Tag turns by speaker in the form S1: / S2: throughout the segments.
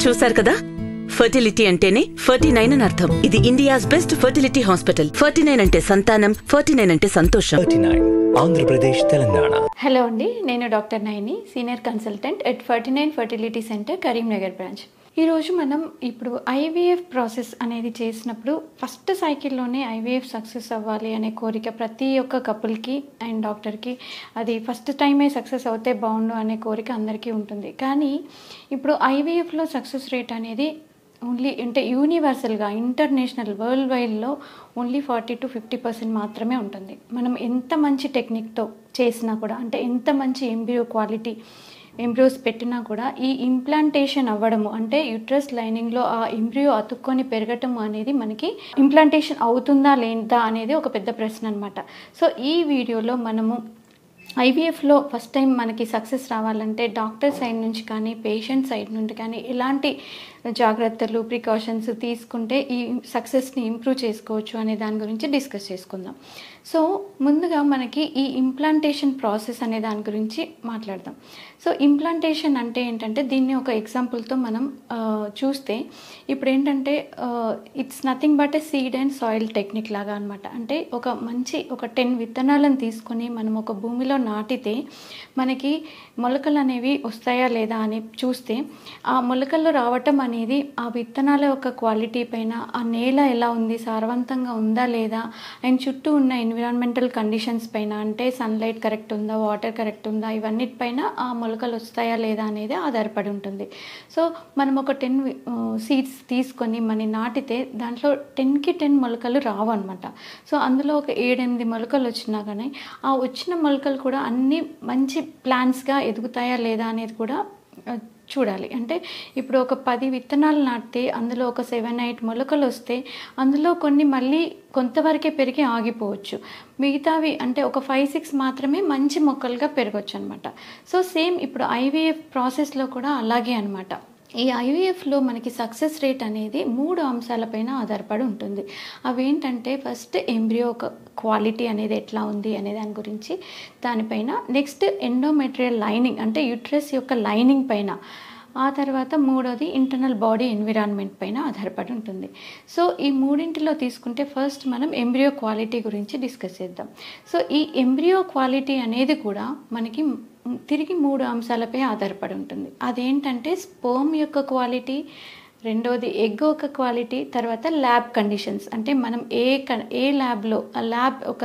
S1: చూశారు కదా ఫర్టిలిటీ అంటేనే ఫర్టీ నైన్ అని అర్థం ఇది India's best fertility hospital forty nine అంటే సంతానం ఫర్టీ నైన్ అంటే సంతోషం
S2: thirty nine Andhra Pradesh Telangana
S3: hello అండి నేను doctor Naini senior consultant at forty nine fertility centre Karimnagar branch ఈరోజు మనం ఇప్పుడు ఐవీఎఫ్ ప్రాసెస్ అనేది చేసినప్పుడు ఫస్ట్ సైకిల్లోనే ఐవీఎఫ్ సక్సెస్ అవ్వాలి అనే కోరిక ప్రతి ఒక్క కపుల్కి అండ్ డాక్టర్కి అది ఫస్ట్ టైమే సక్సెస్ అవుతే బాగుండు అనే కోరిక అందరికీ ఉంటుంది కానీ ఇప్పుడు ఐవీఎఫ్లో సక్సెస్ రేట్ అనేది ఓన్లీ అంటే యూనివర్సల్గా ఇంటర్నేషనల్ వరల్డ్ వైడ్లో only forty to fifty percent మాత్రమే ఉంటుంది మనం ఎంత మంచి టెక్నిక్తో చేసినా కూడా అంటే ఎంత మంచి ఎంబ్రియో క్వాలిటీ ఎంబ్రియోస్ పెట్టినా కూడా ఈ ఇంప్లాంటేషన్ అవ్వడము అంటే యూట్రస్ లైనింగ్లో ఆ ఎంబ్రియో అతుక్కొని పెరగటం అనేది మనకి ఇంప్లాంటేషన్ అవుతుందా లేదా అనేది ఒక పెద్ద ప్రశ్న అనమాట సో ఈ వీడియోలో మనము ఐవీఎఫ్లో ఫస్ట్ టైం మనకి సక్సెస్ రావాలంటే డాక్టర్ సైడ్ నుంచి కానీ పేషెంట్ సైడ్ నుండి కానీ ఎలాంటి జాగ్రత్తలు ప్రికాషన్స్ తీసుకుంటే ఈ సక్సెస్ని ఇంప్రూవ్ చేసుకోవచ్చు అనే దాని గురించి డిస్కస్ చేసుకుందాం సో ముందుగా మనకి ఈ ఇంప్లాంటేషన్ ప్రాసెస్ అనే దాని గురించి మాట్లాడదాం సో ఇంప్లాంటేషన్ అంటే ఏంటంటే దీన్ని ఒక ఎగ్జాంపుల్తో మనం ఆ, చూస్తే ఇప్పుడు ఏంటంటే it's nothing but a seed and soil technique లాగా అనమాట అంటే ఒక మంచి ఒక టెన్ విత్తనాలను తీసుకొని మనం ఒక భూమిలో నాటితే మనకి మొలకలు అనేవి వస్తాయా లేదా అని చూస్తే ఆ మొలకలు రావటం అనేది ఆ విత్తనాల యొక్క క్వాలిటీ పైన ఆ నేల ఎలా ఉంది సారవంతంగా ఉందా లేదా అండ్ చుట్టూ ఉన్న ఎన్విరాన్మెంటల్ కండిషన్స్ పైన అంటే సన్లైట్ కరెక్ట్ ఉందా వాటర్ కరెక్ట్ ఉందా ఇవన్నిటిపైన ఆ మొలకలు వస్తాయా లేదా అనేది ఆధారపడి ఉంటుంది సో మనం ఒక టెన్ సీడ్స్ తీసుకొని మన నాటితే దాంట్లో టెన్కి టెన్ మొలకలు రావు అనమాట సో అందులో ఒక ఏడెనిమిది మొలకలు వచ్చినా కానీ ఆ వచ్చిన మొలకలు కూడా అన్ని మంచి ప్లాంట్స్గా ఎదుగుతాయా లేదా అనేది కూడా ఆ, చూడాలి అంటే ఇప్పుడు ఒక పది విత్తనాలు నాటితే అందులో ఒక సెవెన్ ఎయిట్ మొలకలు వస్తే అందులో కొన్ని మళ్ళీ కొంతవరకే పెరిగి ఆగిపోవచ్చు మిగతావి అంటే ఒక ఫైవ్ సిక్స్ మాత్రమే మంచి మొక్కలుగా పెరగచ్చు అనమాట సో సేమ్ ఇప్పుడు ఐవీఎఫ్ ప్రాసెస్లో కూడా అలాగే అనమాట ఈ ఐవీఎఫ్లో మనకి సక్సెస్ రేట్ అనేది మూడు అంశాలపైన ఆధారపడి ఉంటుంది అవి ఏంటంటే ఫస్ట్ ఎంబ్రియో క్వాలిటీ అనేది ఎట్లా ఉంది అనే దాని గురించి దానిపైన నెక్స్ట్ ఎండోమెటీరియల్ లైనింగ్ అంటే యూట్రస్ యొక్క లైనింగ్ పైన ఆ తర్వాత మూడోది ఇంటర్నల్ బాడీ ఎన్విరాన్మెంట్ పైన ఆధారపడి ఉంటుంది సో ఈ మూడింటిలో తీసుకుంటే ఫస్ట్ మనం ఎంబ్రియో క్వాలిటీ గురించి డిస్కస్ చేద్దాం సో ఈ ఎంబ్రియో క్వాలిటీ అనేది కూడా మనకి తిరిగి మూడు అంశాలపై ఆధారపడి ఉంటుంది అదేంటంటే స్పోమ్ యొక్క క్వాలిటీ రెండోది ఎగ్ ఒక క్వాలిటీ తర్వాత ల్యాబ్ కండిషన్స్ అంటే మనం ఏ క- ఏ ల్యాబ్లో ఆ ల్యాబ్ ఒక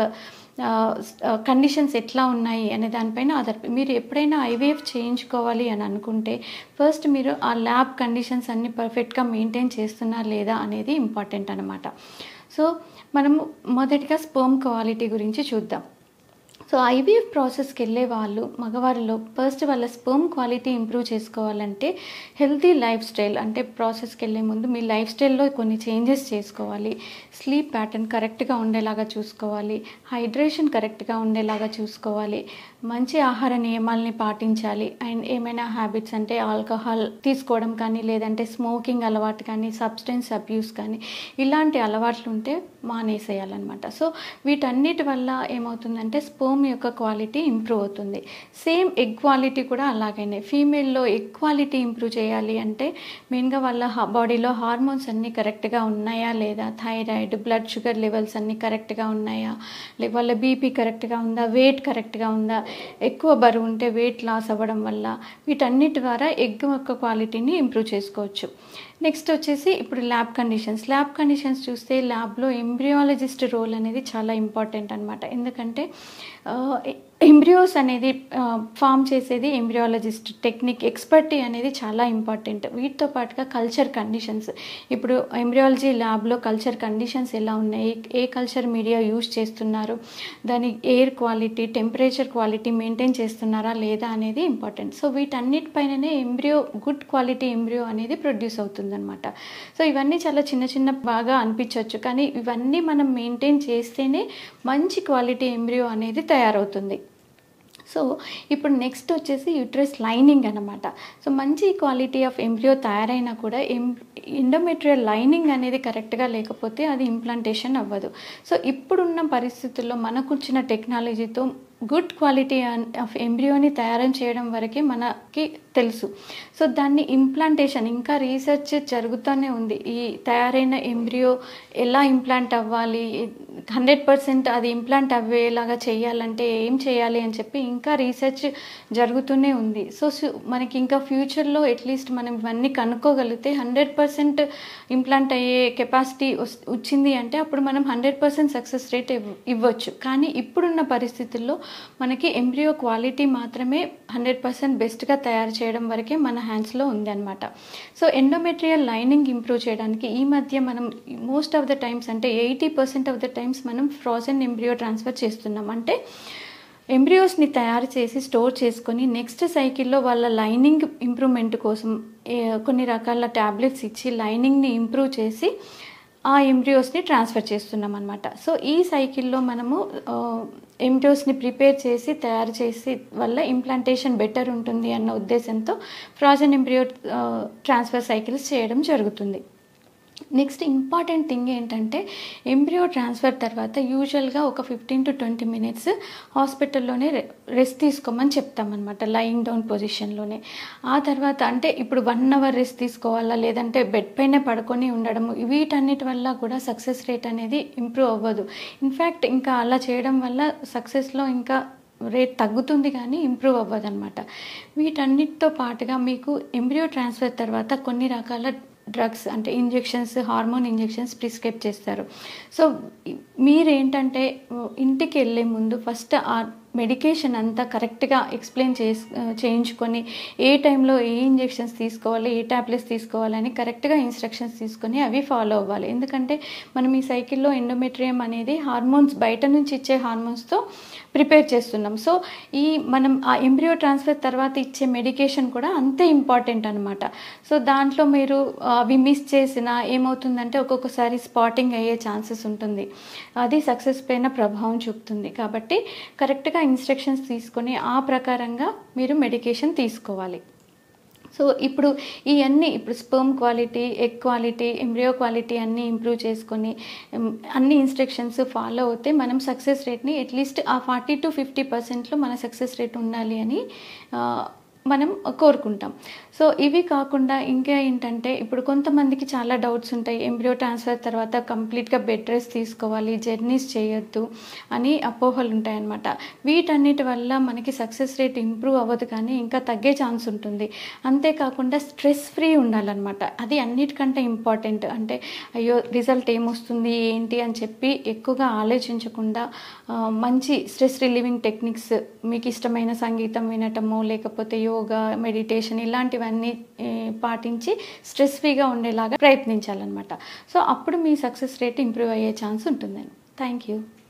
S3: కండిషన్స్ ఎట్లా ఉన్నాయి అనే దానిపైన ఆధారపడి మీరు ఎప్పుడైనా ఐవీఎఫ్ చేయించుకోవాలి అని అనుకుంటే ఫస్ట్ మీరు ఆ ల్యాబ్ కండిషన్స్ అన్ని పర్ఫెక్ట్గా మెయింటైన్ చేస్తున్నారా లేదా అనేది ఇంపార్టెంట్ అనమాట సో మనము మొదటిగా స్పర్మ్ క్వాలిటీ గురించి చూద్దాం సో ఐవీఎఫ్ ప్రాసెస్కి వెళ్ళే వాళ్ళు మగవారిలో ఫస్ట్ వాళ్ళ స్పర్మ్ క్వాలిటీ ఇంప్రూవ్ చేసుకోవాలంటే హెల్తీ లైఫ్ స్టైల్ అంటే ప్రాసెస్కి వెళ్ళే ముందు మీ లైఫ్ స్టైల్లో కొన్ని చేంజెస్ చేసుకోవాలి స్లీప్ ప్యాటర్న్ కరెక్ట్గా ఉండేలాగా చూసుకోవాలి హైడ్రేషన్ కరెక్ట్గా ఉండేలాగా చూసుకోవాలి మంచి ఆహార నియమాల్ని పాటించాలి అండ్ ఏమైనా హ్యాబిట్స్ అంటే ఆల్కహాల్ తీసుకోవడం కానీ లేదంటే స్మోకింగ్ అలవాటు కానీ సబ్స్టెన్స్ అబ్యూస్ కానీ ఇలాంటి అలవాట్లు ఉంటే మానేసేయాలన్నమాట సో వీటన్నిటి వల్ల ఏమవుతుందంటే స్పోమ్ యొక్క క్వాలిటీ ఇంప్రూవ్ అవుతుంది సేమ్ ఎగ్ క్వాలిటీ కూడా అలాగనే ఫీమేల్లో ఎగ్ క్వాలిటీ ఇంప్రూవ్ చేయాలి అంటే మెయిన్గా వాళ్ళ బాడీలో హార్మోన్స్ అన్నీ కరెక్ట్గా ఉన్నాయా లేదా థైరాయిడ్ బ్లడ్ షుగర్ లెవెల్స్ అన్నీ కరెక్ట్గా ఉన్నాయా లే వాళ్ళ బీపీ కరెక్ట్గా ఉందా వెయిట్ కరెక్ట్గా ఉందా ఎక్కువ బరువు ఉంటే వెయిట్ లాస్ అవ్వడం వల్ల వీటన్నిటి ద్వారా ఎగ్ యొక్క క్వాలిటీని ఇంప్రూవ్ చేసుకోవచ్చు నెక్స్ట్ వచ్చేసి ఇప్పుడు ల్యాబ్ కండిషన్స్ ల్యాబ్ కండిషన్స్ చూస్తే ల్యాబ్లో ఎంబ్రియాలజిస్ట్ రోల్ అనేది చాలా ఇంపార్టెంట్ అనమాట ఎందుకంటే ఎంబ్రియోస్ అనేది ఫామ్ చేసేది ఎంబ్రియాలజిస్ట్ టెక్నిక్ ఎక్స్పర్టీ అనేది చాలా ఇంపార్టెంట్ వీటితో పాటుగా కల్చర్ కండిషన్స్ ఇప్పుడు ఎంబ్రియాలజీ ల్యాబ్లో కల్చర్ కండిషన్స్ ఎలా ఉన్నాయి ఏ కల్చర్ మీడియా యూజ్ చేస్తున్నారు దాని air quality temperature quality maintain చేస్తున్నారా లేదా అనేది ఇంపార్టెంట్ సో వీటన్నిటిపైననే ఎంబ్రియో గుడ్ క్వాలిటీ ఎంబ్రియో అనేది ప్రొడ్యూస్ అవుతుందన్నమాట సో ఇవన్నీ చాలా చిన్న చిన్న బాగా అనిపించవచ్చు కానీ ఇవన్నీ మనం మెయింటైన్ చేస్తేనే మంచి క్వాలిటీ ఎంబ్రియో అనేది తయారవుతుంది సో ఇప్పుడు నెక్స్ట్ వచ్చేసి యూట్రస్ లైనింగ్ అనమాట సో మంచి క్వాలిటీ ఆఫ్ ఎంబ్రియో తయారైనా కూడా ఎం ఎండోమెట్రియల్ లైనింగ్ అనేది కరెక్ట్గా లేకపోతే అది ఇంప్లాంటేషన్ అవ్వదు సో ఇప్పుడున్న పరిస్థితుల్లో మనకు వచ్చిన టెక్నాలజీతో గుడ్ క్వాలిటీ ఆఫ్ ఎంబ్రియోని తయారు చేయడం వరకే మనకి తెలుసు సో దాన్ని ఇంప్లాంటేషన్ ఇంకా రీసెర్చ్ జరుగుతూనే ఉంది ఈ తయారైన ఎంబ్రియో ఎలా ఇంప్లాంట్ అవ్వాలి హండ్రెడ్ పర్సెంట్ అది ఇంప్లాంట్ అవ్వేలాగా చేయాలంటే ఏం చేయాలి అని చెప్పి ఇంకా రీసెర్చ్ జరుగుతూనే ఉంది సో సు- మనకి ఇంకా ఫ్యూచర్లో అట్లీస్ట్ మనం ఇవన్నీ కనుక్కోగలిగితే హండ్రెడ్ పర్సెంట్ ఇంప్లాంట్ అయ్యే కెపాసిటీ వచ్చింది అంటే అప్పుడు మనం హండ్రెడ్ పర్సెంట్ సక్సెస్ రేట్ ఇవ్వచ్చు కానీ ఇప్పుడున్న పరిస్థితుల్లో మనకి ఎంబ్రియో క్వాలిటీ మాత్రమే హండ్రెడ్ పర్సెంట్ బెస్ట్గా తయారు చేయడం వరకే మన హ్యాండ్స్లో ఉంది అనమాట సో ఎండోమెట్రియల్ లైనింగ్ ఇంప్రూవ్ చేయడానికి ఈ మధ్య మనం మోస్ట్ ఆఫ్ ద టైమ్స్ అంటే eighty percent of the times మనం ఫ్రోజన్ ఎంబ్రియో ట్రాన్స్ఫర్ చేస్తున్నాం అంటే ఎంబ్రియోస్ని తయారు చేసి స్టోర్ చేసుకొని నెక్స్ట్ సైకిల్లో వాళ్ళ లైనింగ్ ఇంప్రూవ్మెంట్ కోసం ఏ- కొన్ని రకాల ట్యాబ్లెట్స్ ఇచ్చి లైనింగ్ని ఇంప్రూవ్ చేసి ఆ ఎంబ్రియోస్ని ట్రాన్స్ఫర్ చేస్తున్నాం అనమాట సో ఈ సైకిల్లో మనము ఎంబ్రియోస్ని ప్రిపేర్ చేసి తయారు చేసి వల్ల ఇంప్లాంటేషన్ బెటర్ ఉంటుంది అన్న ఉద్దేశంతో ఫ్రాజన్ ఎంబ్రియో ట్రాన్స్ఫర్ సైకిల్స్ చేయడం జరుగుతుంది నెక్స్ట్ ఇంపార్టెంట్ థింగ్ ఏంటంటే ఎంబ్రియో ట్రాన్స్ఫర్ తర్వాత యూజువల్గా ఒక ఫిఫ్టీన్ టు ట్వంటీ మినిట్స్ హాస్పిటల్లోనే రెస్ట్ తీసుకోమని చెప్తామన్నమాట లయింగ్ డౌన్ పొజిషన్లోనే ఆ తర్వాత అంటే ఇప్పుడు వన్ అవర్ రెస్ట్ తీసుకోవాలా లేదంటే బెడ్ పైన పడుకొని ఉండడం వీటన్నిటి వల్ల కూడా సక్సెస్ రేట్ అనేది ఇంప్రూవ్ అవ్వదు ఇన్ఫ్యాక్ట్ ఇంకా అలా చేయడం వల్ల సక్సెస్లో ఇంకా రేట్ తగ్గుతుంది కానీ ఇంప్రూవ్ అవ్వదు అనమాట వీటన్నిటితో పాటుగా మీకు ఎంబ్రియో ట్రాన్స్ఫర్ తర్వాత కొన్ని రకాల డ్రగ్స్ అంటే ఇంజెక్షన్స్ హార్మోన్ ఇంజెక్షన్స్ ప్రిస్క్రైబ్ చేస్తారు సో మీరేంటంటే ఇంటికి వెళ్ళే ముందు ఫస్ట్ ఆ మెడికేషన్ అంతా కరెక్ట్గా ఎక్స్ప్లెయిన్ చేసి చేయించుకొని ఏ టైంలో ఏ ఇంజెక్షన్స్ తీసుకోవాలి ఏ ట్యాబ్లెట్స్ తీసుకోవాలని కరెక్ట్గా ఇన్స్ట్రక్షన్స్ తీసుకొని అవి ఫాలో అవ్వాలి ఎందుకంటే మనం ఈ సైకిల్లో ఎండోమెట్రియం అనేది హార్మోన్స్ బయట నుంచి ఇచ్చే హార్మోన్స్తో ప్రిపేర్ చేస్తున్నాం సో ఈ మనం ఆ ఎంబ్రియో ట్రాన్స్ఫర్ తర్వాత ఇచ్చే మెడికేషన్ కూడా అంతే ఇంపార్టెంట్ అనమాట సో దాంట్లో మీరు ఆ, అవి మిస్ చేసినా ఏమవుతుందంటే ఒక్కొక్కసారి స్పాటింగ్ అయ్యే ఛాన్సెస్ ఉంటుంది అది సక్సెస్ పైన ప్రభావం చూపుతుంది కాబట్టి కరెక్ట్గా ఇన్స్ట్రక్షన్స్ తీసుకొని ఆ ప్రకారంగా మీరు మెడికేషన్ తీసుకోవాలి సో ఇప్పుడు ఇవన్నీ ఇప్పుడు sperm quality egg quality embryo quality అన్నీ ఇంప్రూవ్ చేసుకొని ఉమ్, అన్ని ఇన్స్ట్రక్షన్స్ ఫాలో అవుతే మనం సక్సెస్ రేట్ని అట్లీస్ట్ ఆ ఫార్టీ టు ఫిఫ్టీ పర్సెంట్లో మన సక్సెస్ రేట్ ఉండాలి అని ఆ, మనం కోరుకుంటాం సో ఇవి కాకుండా ఇంకా ఏంటంటే ఇప్పుడు కొంతమందికి చాలా డౌట్స్ ఉంటాయి ఎంబ్రియో ట్రాన్స్ఫర్ తర్వాత కంప్లీట్గా బెడ్ రెస్ట్ తీసుకోవాలి జర్నీస్ చేయొద్దు అని అపోహలు ఉంటాయన్నమాట వీటన్నిటి వల్ల మనకి సక్సెస్ రేట్ ఇంప్రూవ్ అవ్వదు కానీ ఇంకా తగ్గే ఛాన్స్ ఉంటుంది అంతేకాకుండా స్ట్రెస్ ఫ్రీ ఉండాలన్నమాట అది అన్నిటికంటే ఇంపార్టెంట్ అంటే అయ్యో రిజల్ట్ ఏమొస్తుంది ఏంటి అని చెప్పి ఎక్కువగా ఆలోచించకుండా ఆ, మంచి స్ట్రెస్ రిలీవింగ్ టెక్నిక్స్ మీకు ఇష్టమైన సంగీతం వినటము లేకపోతే యోగా మెడిటేషన్ ఇలాంటివన్నీ ఏ, పాటించి స్ట్రెస్ ఫ్రీగా ఉండేలాగా ప్రయత్నించాలన్నమాట సో అప్పుడు మీ సక్సెస్ రేట్ ఇంప్రూవ్ అయ్యే ఛాన్స్ ఉంటుందండి థ్యాంక్ యూ